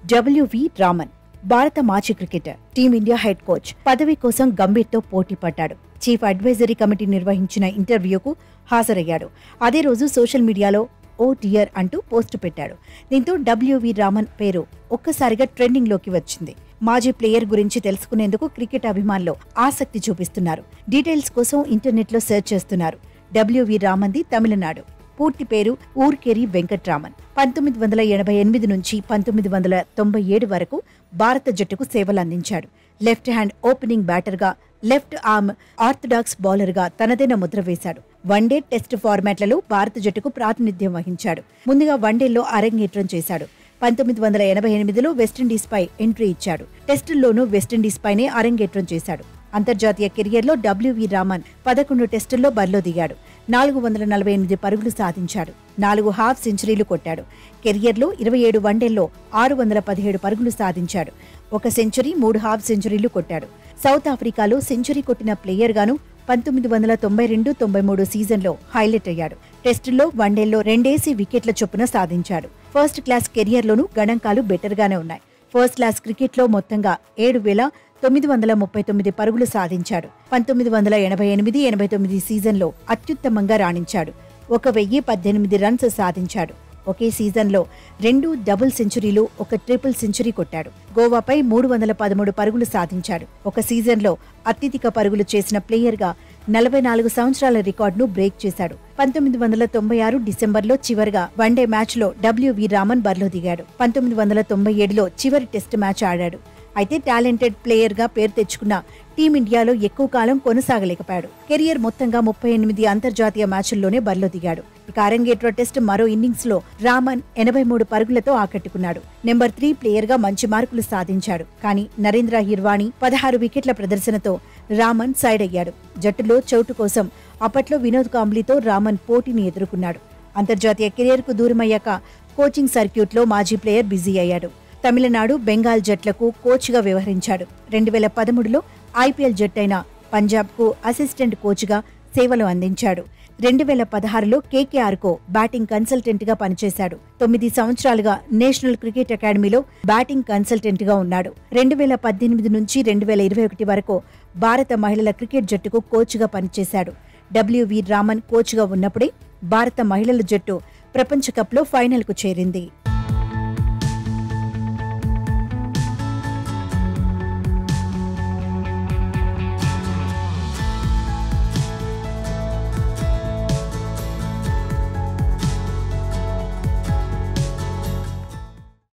WV Raman భారత మాజీ cricketer team India head coach పదవి కోసం గంభీర్తో పోటీ పడ్డాడు చీఫ్ అడ్వైజరీ కమిటీ నిర్వహించిన ఇంటర్వ్యూకు హాజరయ్యాడు అదే రోజు సోషల్ మీడియాలో ఓ డియర్ అంటూ పోస్టు పెట్టాడు దీంతో డబ్ల్యూవి రామన్ పేరు ఒక్కసారిగా ట్రెండింగ్ లోకి వచ్చింది మాజీ ప్లేయర్ గురించి తెలుసుకునేందుకు క్రికెట్ అభిమానులు ఆసక్తి చూపిస్తున్నారు డీటెయిల్స్ కోసం ఇంటర్నెట్ లో సెర్చ్ చేస్తున్నారు డబ్ల్యూవి రామంది తమిళనాడు పూర్తి పేరు ఊర్కేరి వెంకట్రామన్ పంతొమ్మిది వందల ఎనభై ఎనిమిది నుంచి పంతొమ్మిది వందల తొంభై ఏడు వరకు భారత జట్టుకు సేవలు అందించాడు లెఫ్ట్ హ్యాండ్ ఓపెనింగ్ బ్యాటర్గా లెఫ్ట్ ఆర్మ్ ఆర్థడాక్స్ బౌలర్గా తనదైన ముద్ర వేశాడు వన్డే టెస్ట్ ఫార్మాట్లలో భారత జట్టుకు ప్రాతినిధ్యం వహించాడు ముందుగా వన్డేల్లో అరంగేట్రం చేశాడు పంతొమ్మిది వందల ఎనభై ఎనిమిదిలో వెస్టిండీస్పై ఎంట్రీ ఇచ్చాడు టెస్టుల్లోనూ వెస్టిండీస్ పైనే అరంగేట్రం చేశాడు అంతర్జాతీయ కెరియర్లో డబ్ల్యూవి రామన్ పదకొండు టెస్టుల్లో బరిలో దిగాడు నాలుగు వందల నలభై ఎనిమిది పరుగులు సాధించాడు నాలుగు హాఫ్ సెంచరీలు కొట్టాడు కెరియర్లో ఇరవై ఏడు వన్డేల్లో ఆరు వందల పదిహేడు పరుగులు సాధించాడు ఒక సెంచరీ మూడు హాఫ్ సెంచరీలు కొట్టాడు సౌత్ ఆఫ్రికాలో సెంచరీ కొట్టిన ప్లేయర్గాను పంతొమ్మిది వందల తొంభై రెండు తొంభై మూడు సీజన్లో హైలైట్ అయ్యాడు టెస్టుల్లో వన్డేల్లో రెండేసి వికెట్ల చొప్పున సాధించాడు ఫస్ట్ క్లాస్ కెరియర్లోనూ గణాంకాలు బెటర్గానే ఉన్నాయి ఫస్ట్ క్లాస్ క్రికెట్లో మొత్తంగా ఏడు వేల తొమ్మిది వందల ముప్పై తొమ్మిది పరుగులు సాధించాడు పంతొమ్మిది వందల ఎనభై ఎనిమిది ఎనభై తొమ్మిది సీజన్లో అత్యుత్తమంగా రాణించాడు ఒక వెయ్యి పద్దెనిమిది రన్స్ సాధించాడు ఒకే సీజన్లో రెండు డబుల్ సెంచరీలు ఒక ట్రిపుల్ సెంచరీ కొట్టాడు గోవాపై మూడు వందల పదమూడు పరుగులు సాధించాడు ఒక సీజన్లో అత్యధిక పరుగులు చేసిన ప్లేయర్గా నలభై నాలుగు సంవత్సరాల రికార్డును బ్రేక్ చేశాడు పంతొమ్మిది వందల తొంభై ఆరు డిసెంబర్లో చివరిగా వన్డే మ్యాచ్లో డబ్ల్యూవి రామన్ బరిలో దిగాడు పంతొమ్మిది వందల తొంభై ఏడులో చివరి టెస్ట్ మ్యాచ్ ఆడాడు అయితే టాలెంటెడ్ ప్లేయర్గా పేరు తెచ్చుకున్న టీమిండియాలో ఎక్కువ కాలం కొనసాగలేకపోయాడు కెరియర్ మొత్తంగా ముప్పై ఎనిమిది అంతర్జాతీయ మ్యాచ్ల్లోనే బరిలో దిగాడు ఇక అరంగేట్రో టెస్ట్ మరో ఇన్నింగ్స్ లో రామన్ ఎనభై మూడు పరుగులతో ఆకట్టుకున్నాడు నెంబర్ త్రీ ప్లేయర్ గా మంచి మార్కులు సాధించాడు కానీ నరేంద్ర హిర్వాణి పదహారు వికెట్ల ప్రదర్శనతో రామన్ సైడ్ అయ్యాడు జట్టులో చోటు కోసం అప్పట్లో వినోద్ కాంబ్లీతో రామన్ పోటీని ఎదుర్కొన్నాడు అంతర్జాతీయ కెరియర్ కు దూరమయ్యాక కోచింగ్ సర్క్యూట్లో మాజీ ప్లేయర్ బిజీ అయ్యాడు తమిళనాడు బెంగాల్ జట్లకు కోచ్గా వ్యవహరించాడు రెండు వేల పదమూడులో ఐపీఎల్ జట్టైన పంజాబ్కు అసిస్టెంట్ కోచ్గా సేవలు అందించాడు రెండు వేల పదహారులో కేకేఆర్కు బ్యాటింగ్ కన్సల్టెంట్గా పనిచేశాడు తొమ్మిది సంవత్సరాలుగా నేషనల్ క్రికెట్ అకాడమీలో బ్యాటింగ్ కన్సల్టెంట్గా ఉన్నాడు రెండు వేల పద్దెనిమిది నుంచి రెండు వేల ఇరవై ఒకటి వరకు భారత మహిళల క్రికెట్ జట్టుకు కోచ్గా పనిచేశాడు డబ్ల్యూవి రామన్ కోచ్గా ఉన్నప్పుడే భారత మహిళల జట్టు ప్రపంచ కప్లో ఫైనల్కు చేరింది